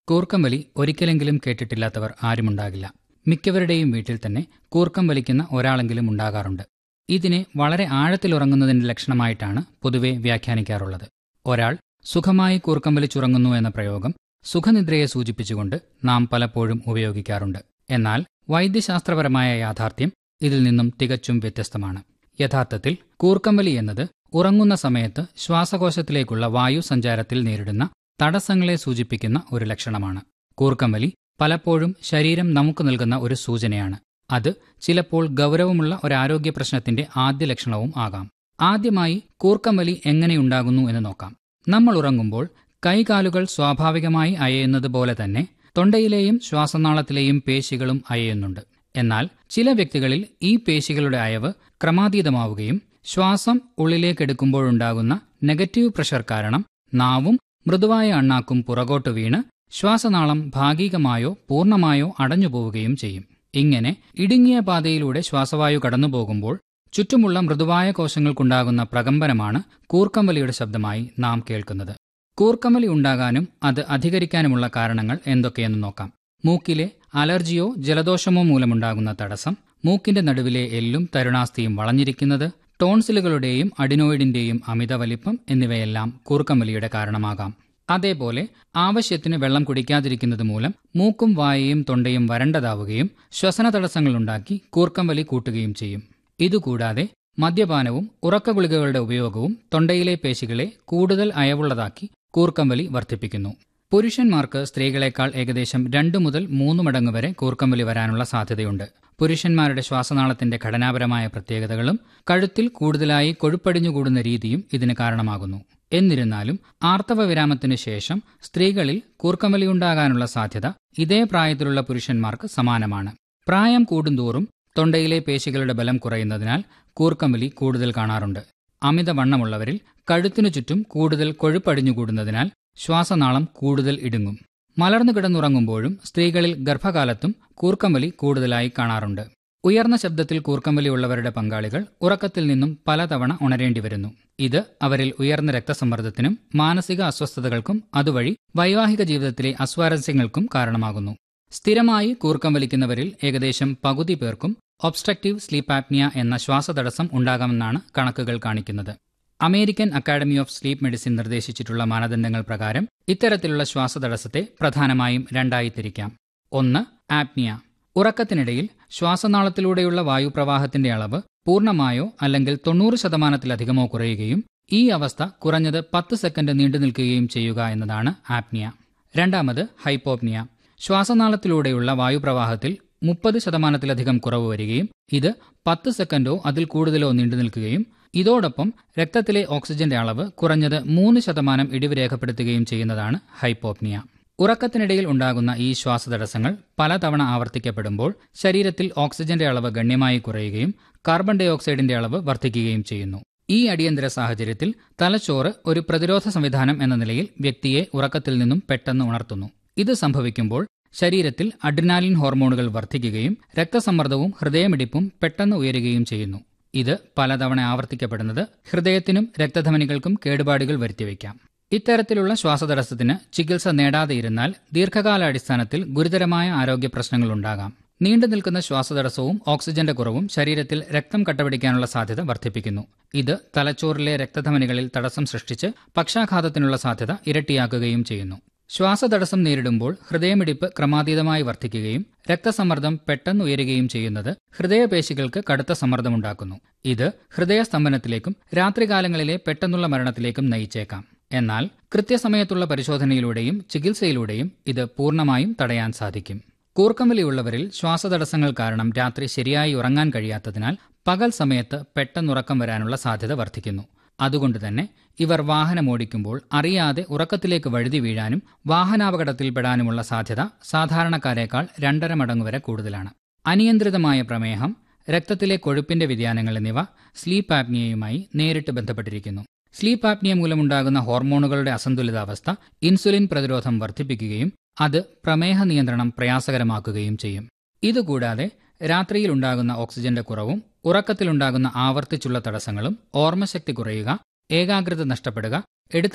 കൂർക്കം വലി ഒരിക്കലെങ്കിലും കേട്ടിട്ടില്ലാത്തവർ ആരുമുണ്ടാകില്ല മിക്കവരുടെയും വീട്ടിൽ തന്നെ കൂർക്കം വലിക്കുന്ന ഒരാളെങ്കിലും ഉണ്ടാകാറുണ്ട് ഇതിനെ വളരെ ആഴത്തിലുറങ്ങുന്നതിന്റെ ലക്ഷണമായിട്ടാണ് പൊതുവെ വ്യാഖ്യാനിക്കാറുള്ളത് ഒരാൾ സുഖമായി കൂർക്കം വലിച്ചുറങ്ങുന്നു എന്ന പ്രയോഗം സുഖനിദ്രയെ സൂചിപ്പിച്ചുകൊണ്ട് നാം പലപ്പോഴും ഉപയോഗിക്കാറുണ്ട് എന്നാൽ വൈദ്യശാസ്ത്രപരമായ യാഥാർത്ഥ്യം ഇതിൽ നിന്നും തികച്ചും വ്യത്യസ്തമാണ് യഥാർത്ഥത്തിൽ കൂർക്കമ്പലി എന്നത് ഉറങ്ങുന്ന സമയത്ത് ശ്വാസകോശത്തിലേക്കുള്ള വായു സഞ്ചാരത്തിൽ നേരിടുന്ന തടസ്സങ്ങളെ സൂചിപ്പിക്കുന്ന ഒരു ലക്ഷണമാണ് കൂർക്കമ്പലി പലപ്പോഴും ശരീരം നമുക്ക് നൽകുന്ന ഒരു സൂചനയാണ് അത് ചിലപ്പോൾ ഗൗരവമുള്ള ഒരു ആരോഗ്യ പ്രശ്നത്തിന്റെ ആദ്യ ലക്ഷണവും ആകാം ആദ്യമായി കൂർക്കമ്പലി എങ്ങനെയുണ്ടാകുന്നു എന്ന് നോക്കാം നമ്മൾ ഉറങ്ങുമ്പോൾ കൈകാലുകൾ സ്വാഭാവികമായി അയയുന്നത് പോലെ തന്നെ തൊണ്ടയിലെയും ശ്വാസനാളത്തിലെയും പേശികളും അയയുന്നുണ്ട് എന്നാൽ ചില വ്യക്തികളിൽ ഈ പേശികളുടെ അയവ് ക്രമാതീതമാവുകയും ശ്വാസം ഉള്ളിലേക്കെടുക്കുമ്പോഴുണ്ടാകുന്ന നെഗറ്റീവ് പ്രഷർ കാരണം നാവും മൃദുവായ അണ്ണാക്കും പുറകോട്ട് വീണ് ശ്വാസനാളം ഭാഗികമായോ പൂർണ്ണമായോ അടഞ്ഞുപോവുകയും ചെയ്യും ഇങ്ങനെ ഇടുങ്ങിയ പാതയിലൂടെ ശ്വാസവായു കടന്നുപോകുമ്പോൾ ചുറ്റുമുള്ള മൃദുവായ കോശങ്ങൾക്കുണ്ടാകുന്ന പ്രകമ്പനമാണ് കൂർക്കമ്പലിയുടെ ശബ്ദമായി നാം കേൾക്കുന്നത് കൂർക്കമ്പലി ഉണ്ടാകാനും അത് അധികരിക്കാനുമുള്ള കാരണങ്ങൾ എന്തൊക്കെയെന്ന് നോക്കാം മൂക്കിലെ അലർജിയോ ജലദോഷമോ മൂലമുണ്ടാകുന്ന തടസ്സം മൂക്കിന്റെ നടുവിലെ എല്ലും തരുണാസ്ഥിയും വളഞ്ഞിരിക്കുന്നത് ടോൺസിലുകളുടെയും അഡിനോയിഡിന്റെയും അമിത വലിപ്പം എന്നിവയെല്ലാം കൂർക്കമ്പലിയുടെ കാരണമാകാം അതേപോലെ ആവശ്യത്തിന് വെള്ളം കുടിക്കാതിരിക്കുന്നത് മൂലം മൂക്കും വായയും തൊണ്ടയും വരണ്ടതാവുകയും ശ്വസന തടസ്സങ്ങളുണ്ടാക്കി കൂർക്കമ്പലി കൂട്ടുകയും ചെയ്യും ഇതുകൂടാതെ മദ്യപാനവും ഉറക്ക ഗുളികകളുടെ ഉപയോഗവും തൊണ്ടയിലെ പേശികളെ കൂടുതൽ അയവുള്ളതാക്കി കൂർക്കമ്പലി വർദ്ധിപ്പിക്കുന്നു പുരുഷന്മാർക്ക് സ്ത്രീകളെക്കാൾ ഏകദേശം രണ്ട് മുതൽ മൂന്ന് മടങ്ങ് വരെ കൂർക്കമ്പലി വരാനുള്ള സാധ്യതയുണ്ട് പുരുഷന്മാരുടെ ശ്വാസനാളത്തിന്റെ ഘടനാപരമായ പ്രത്യേകതകളും കഴുത്തിൽ കൂടുതലായി കൊഴുപ്പടിഞ്ഞുകൂടുന്ന രീതിയും ഇതിന് കാരണമാകുന്നു എന്നിരുന്നാലും ആർത്തവ വിരാമത്തിനു ശേഷം സ്ത്രീകളിൽ കൂർക്കമ്പലിയുണ്ടാകാനുള്ള സാധ്യത ഇതേ പ്രായത്തിലുള്ള പുരുഷന്മാർക്ക് സമാനമാണ് പ്രായം കൂടുന്തോറും തൊണ്ടയിലെ പേശികളുടെ ബലം കുറയുന്നതിനാൽ കൂർക്കമ്പലി കൂടുതൽ കാണാറുണ്ട് അമിതവണ്ണമുള്ളവരിൽ കഴുത്തിനു ചുറ്റും കൂടുതൽ കൊഴുപ്പടിഞ്ഞുകൂടുന്നതിനാൽ ശ്വാസനാളം കൂടുതൽ ഇടുങ്ങും മലർന്നു കിടന്നുറങ്ങുമ്പോഴും സ്ത്രീകളിൽ ഗർഭകാലത്തും കൂർക്കമ്പലി കൂടുതലായി കാണാറുണ്ട് ഉയർന്ന ശബ്ദത്തിൽ കൂർക്കമ്പലി ഉള്ളവരുടെ പങ്കാളികൾ ഉറക്കത്തിൽ നിന്നും പലതവണ ഉണരേണ്ടി വരുന്നു ഇത് അവരിൽ ഉയർന്ന രക്തസമ്മർദ്ദത്തിനും മാനസിക അസ്വസ്ഥതകൾക്കും അതുവഴി വൈവാഹിക ജീവിതത്തിലെ അസ്വാരസ്യങ്ങൾക്കും കാരണമാകുന്നു സ്ഥിരമായി കൂർക്കം വലിക്കുന്നവരിൽ ഏകദേശം പകുതി പേർക്കും ഒബ്സ്ട്രക്റ്റീവ് സ്ലീപ്പ് ആപ്നിയ എന്ന ശ്വാസതടസ്സം ഉണ്ടാകാമെന്നാണ് കണക്കുകൾ കാണിക്കുന്നത് American academy of sleep medicine നിർദ്ദേശിച്ചിട്ടുള്ള മാനദണ്ഡങ്ങൾ പ്രകാരം ഇത്തരത്തിലുള്ള ശ്വാസതടസ്സത്തെ പ്രധാനമായും രണ്ടായി തിരിക്കാം ഒന്ന് ആപ്നിയ ഉറക്കത്തിനിടയിൽ ശ്വാസനാളത്തിലൂടെയുള്ള വായുപ്രവാഹത്തിന്റെ അളവ് പൂർണ്ണമായോ അല്ലെങ്കിൽ തൊണ്ണൂറ് ശതമാനത്തിലധികമോ കുറയുകയും ഈ അവസ്ഥ കുറഞ്ഞത് പത്ത് സെക്കൻഡ് നീണ്ടു നിൽക്കുകയും ചെയ്യുക എന്നതാണ് ആപ്നിയ രണ്ടാമത് ഹൈപ്പോപ്നിയ ശ്വാസനാളത്തിലൂടെയുള്ള വായുപ്രവാഹത്തിൽ മുപ്പത് ശതമാനത്തിലധികം കുറവ് വരികയും ഇത് പത്ത് സെക്കൻഡോ അതിൽ കൂടുതലോ നീണ്ടു നിൽക്കുകയും ഇതോടൊപ്പം രക്തത്തിലെ ഓക്സിജന്റെ അളവ് കുറഞ്ഞത് മൂന്ന് ശതമാനം ഇടിവ് രേഖപ്പെടുത്തുകയും ചെയ്യുന്നതാണ് ഹൈപ്പോപ്നിയ ഉറക്കത്തിനിടയിൽ ഉണ്ടാകുന്ന ഈ ശ്വാസതടസ്സങ്ങൾ പലതവണ ആവർത്തിക്കപ്പെടുമ്പോൾ ശരീരത്തിൽ ഓക്സിജന്റെ അളവ് ഗണ്യമായി കുറയുകയും കാർബൺ ഡൈ ഓക്സൈഡിന്റെ അളവ് വർദ്ധിക്കുകയും ചെയ്യുന്നു ഈ അടിയന്തര സാഹചര്യത്തിൽ തലച്ചോറ് ഒരു പ്രതിരോധ സംവിധാനം എന്ന നിലയിൽ വ്യക്തിയെ ഉറക്കത്തിൽ നിന്നും പെട്ടെന്ന് ഉണർത്തുന്നു ഇത് സംഭവിക്കുമ്പോൾ ശരീരത്തിൽ അഡ്രിനാലിൻ ഹോർമോണുകൾ വർദ്ധിക്കുകയും രക്തസമ്മർദ്ദവും ഹൃദയമിടിപ്പും പെട്ടെന്ന് ഉയരുകയും ചെയ്യുന്നു ഇത് പലതവണ ആവർത്തിക്കപ്പെടുന്നത് ഹൃദയത്തിനും രക്തധമനികൾക്കും കേടുപാടുകൾ വരുത്തിവെക്കാം ഇത്തരത്തിലുള്ള ശ്വാസതടസ്സത്തിന് ചികിത്സ നേടാതെയിരുന്നാൽ ദീർഘകാലാടിസ്ഥാനത്തിൽ ഗുരുതരമായ ആരോഗ്യ പ്രശ്നങ്ങൾ ഉണ്ടാകാം നീണ്ടു നിൽക്കുന്ന ശ്വാസതടസ്സവും ഓക്സിജന്റെ കുറവും ശരീരത്തിൽ രക്തം കട്ടപിടിക്കാനുള്ള സാധ്യത വർദ്ധിപ്പിക്കുന്നു ഇത് തലച്ചോറിലെ രക്തധമനികളിൽ തടസ്സം സൃഷ്ടിച്ച് പക്ഷാഘാതത്തിനുള്ള സാധ്യത ഇരട്ടിയാക്കുകയും ചെയ്യുന്നു ശ്വാസതടസ്സം നേരിടുമ്പോൾ ഹൃദയമിടിപ്പ് ക്രമാതീതമായി വർദ്ധിക്കുകയും രക്തസമ്മർദ്ദം പെട്ടെന്ന് ഉയരുകയും ചെയ്യുന്നത് ഹൃദയപേശികൾക്ക് കടുത്ത സമ്മർദ്ദമുണ്ടാക്കുന്നു ഇത് ഹൃദയസ്തംഭനത്തിലേക്കും രാത്രികാലങ്ങളിലെ പെട്ടെന്നുള്ള മരണത്തിലേക്കും നയിച്ചേക്കാം എന്നാൽ കൃത്യസമയത്തുള്ള പരിശോധനയിലൂടെയും ചികിത്സയിലൂടെയും ഇത് പൂർണ്ണമായും തടയാൻ സാധിക്കും കൂർക്കമ്പലിയുള്ളവരിൽ ശ്വാസതടസ്സങ്ങൾ കാരണം രാത്രി ശരിയായി ഉറങ്ങാൻ കഴിയാത്തതിനാൽ പകൽ സമയത്ത് പെട്ടെന്നുറക്കം വരാനുള്ള സാധ്യത വർദ്ധിക്കുന്നു അതുകൊണ്ട് തന്നെ ഇവർ വാഹനമോടിക്കുമ്പോൾ അറിയാതെ ഉറക്കത്തിലേക്ക് വഴുതി വീഴാനും വാഹനാപകടത്തിൽപ്പെടാനുമുള്ള സാധ്യത സാധാരണക്കാരേക്കാൾ രണ്ടര മടങ്ങ് വരെ കൂടുതലാണ് അനിയന്ത്രിതമായ പ്രമേഹം രക്തത്തിലെ കൊഴുപ്പിന്റെ വ്യതിയാനങ്ങൾ എന്നിവ സ്ലീപ്പ് ആപ്നിയയുമായി നേരിട്ട് ബന്ധപ്പെട്ടിരിക്കുന്നു സ്ലീപ്പ് ആപ്നിയ മൂലമുണ്ടാകുന്ന ഹോർമോണുകളുടെ അസന്തുലിതാവസ്ഥ ഇൻസുലിൻ പ്രതിരോധം വർദ്ധിപ്പിക്കുകയും അത് പ്രമേഹ നിയന്ത്രണം പ്രയാസകരമാക്കുകയും ചെയ്യും ഇതുകൂടാതെ രാത്രിയിൽ ഉണ്ടാകുന്ന ഓക്സിജന്റെ കുറവും ഉറക്കത്തിലുണ്ടാകുന്ന ആവർത്തിച്ചുള്ള തടസ്സങ്ങളും ഓർമ്മശക്തി കുറയുക ഏകാഗ്രത നഷ്ടപ്പെടുക എടുത്ത